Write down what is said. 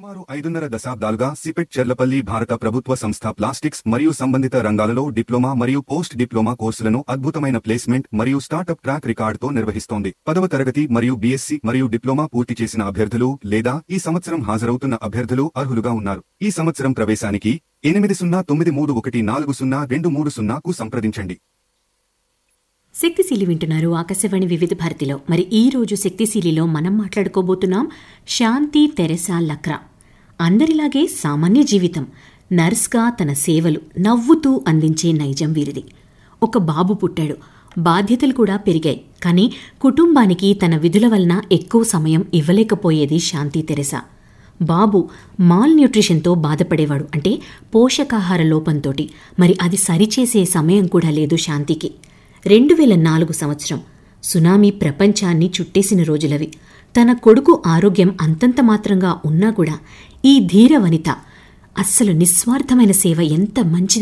సుమారు ఐదున్నర దశాబ్దాలుగా సిపెట్ చెర్లపల్లి భారత ప్రభుత్వ సంస్థ ప్లాస్టిక్స్ మరియు సంబంధిత రంగాలలో డిప్లొమా మరియు పోస్ట్ డిప్లొమా కోర్సులను అద్భుతమైన ప్లేస్మెంట్ మరియు స్టార్టప్ ట్రాక్ రికార్డుతో నిర్వహిస్తోంది పదవ తరగతి మరియు బీఎస్సీ మరియు డిప్లొమా పూర్తి చేసిన అభ్యర్థులు లేదా ఈ సంవత్సరం హాజరవుతున్న అభ్యర్థులు అర్హులుగా ఉన్నారు ఈ సంవత్సరం ప్రవేశానికి ఎనిమిది సున్నా తొమ్మిది మూడు ఒకటి నాలుగు సున్నా రెండు మూడు సున్నాకు సంప్రదించండి శక్తిశీలి వింటున్నారు ఆకాశవాణి వివిధ భారతిలో మరి ఈ రోజు శక్తిశీలిలో మనం మాట్లాడుకోబోతున్నాం శాంతి తెరెసా లక్రా అందరిలాగే సామాన్య జీవితం నర్స్గా తన సేవలు నవ్వుతూ అందించే నైజం వీరిది ఒక బాబు పుట్టాడు బాధ్యతలు కూడా పెరిగాయి కానీ కుటుంబానికి తన విధుల వలన ఎక్కువ సమయం ఇవ్వలేకపోయేది శాంతి తెరెసా బాబు మాల్ న్యూట్రిషన్తో బాధపడేవాడు అంటే పోషకాహార లోపంతోటి మరి అది సరిచేసే సమయం కూడా లేదు శాంతికి రెండు వేల నాలుగు సంవత్సరం సునామీ ప్రపంచాన్ని చుట్టేసిన రోజులవి తన కొడుకు ఆరోగ్యం అంతంత మాత్రంగా ఉన్నా కూడా ఈ ధీర వనిత అస్సలు నిస్వార్థమైన సేవ ఎంత మంచిది